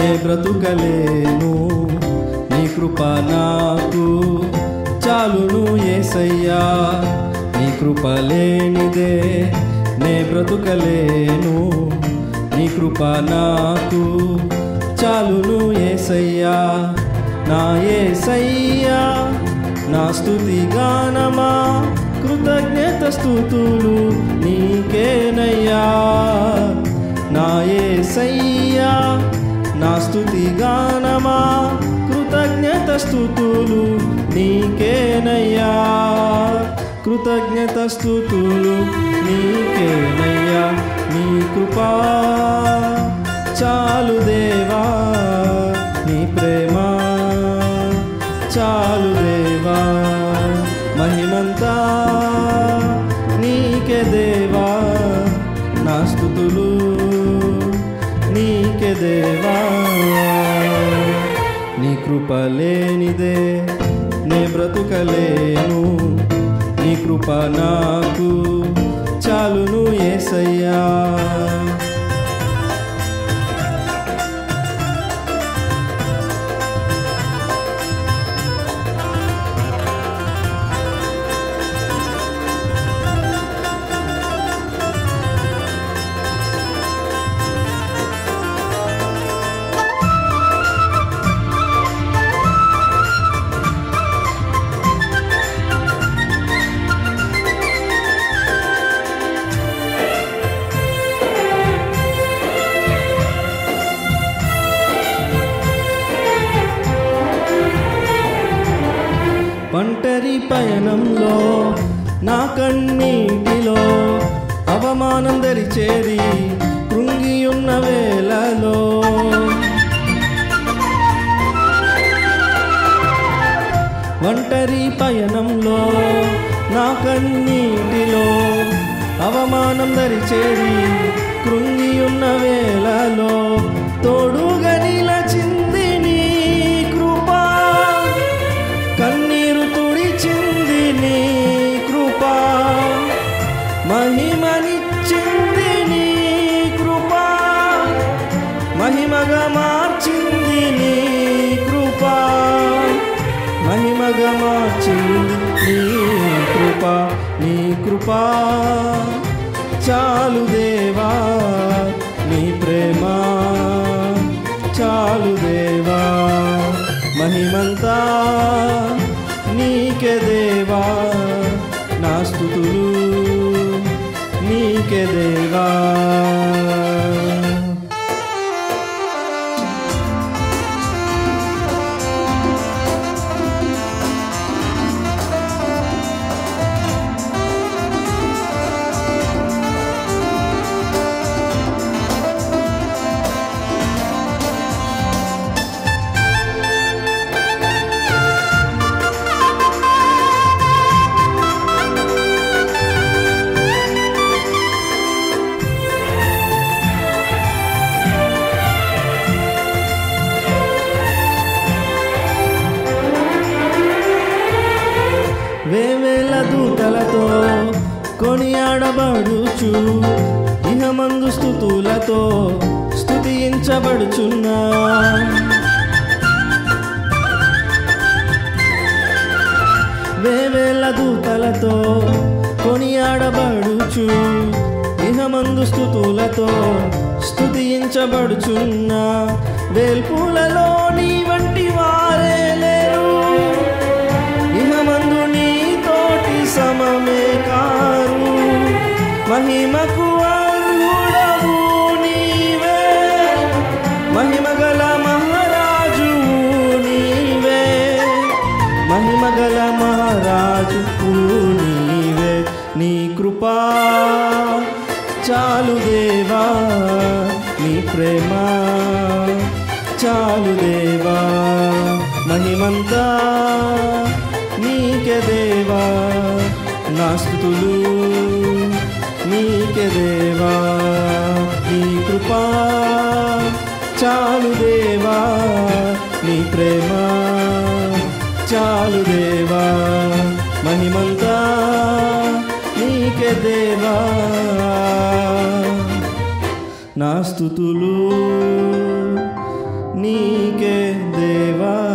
నే బ్రతుకలేను నీ కృప నాకు చాలును ఏసయ్యా నీ కృప లేనిదే నే బ్రతుకలేను నీ కృప నాకు చాలును ఏసయ్యా నా ఏసయ్యా నా స్తుతి గానమా కృతజ్ఞత స్థుతులు నీకేనయ్యా నా ఏసయ్యా నా స్తుతి గానమా కృతజ్ఞత స్థుతులు నీకేనయ్యా కృతజ్ఞత స్థుతులు నీకేనయ్యా నీ కృపా చాలు దేవా నీ ప్రేమ చాలు దేవా మహిమంతా నీకే దేవా నా స్థుతులు నీకే దేవా నీ కృప లేనిదే నే బ్రతుకలేను నీ కృప నాకు చాలును ఏసయ్యా ఒంటరి పయనంలో నా కన్నీటిలో అవమానం దరిచేరి కృంగి ఉన్న వేళలో ఒంటరి పయనంలో నా కన్నీటిలో అవమానం దరిచేరి కృంగి ఉన్న వేళలో తోడుగా నిలచింది నీ కృపా కన్నీరు తుడిచింది నీ కృపా మహిమనిచ్చింది నీ కృపా మహిమగా మార్చింది నీ కృపా మహిమగా మార్చింది నీ కృపా నీ కృపా చాలు దేవా నీ ప్రేమ చాలు దేవా మహిమంతా నీకే దేవా నా స్థుతులు నీకే దేవా వేవేల దూతలతో కొనియాడబడుచు ఇహమందు స్థుతులతో స్థుతించబడుచున్నా వేవేల దూతలతో కొనియాడబడుచు ఇహమందు స్థుతులతో స్థుతించబడుచున్నా వేల్పులలో నీ వంటి వారే లేరు ఇహమందు నీ తోటి సమమే కారు మహిమకు అర్హుడవు నీవే మహిమగల మహారాజు నీవే మహిమగల మహారాజు నీవే నీ కృపా చాలు దేవా నీ ప్రేమ చాలు దేవా మహిమంతా నీకే దేవా నా స్థుతులు నీకే దేవా నీ కృపా చాలు దేవా నీ ప్రేమ చాలు దేవా మహిమంతా నీకే దేవా నా స్థుతులు నీకే దేవా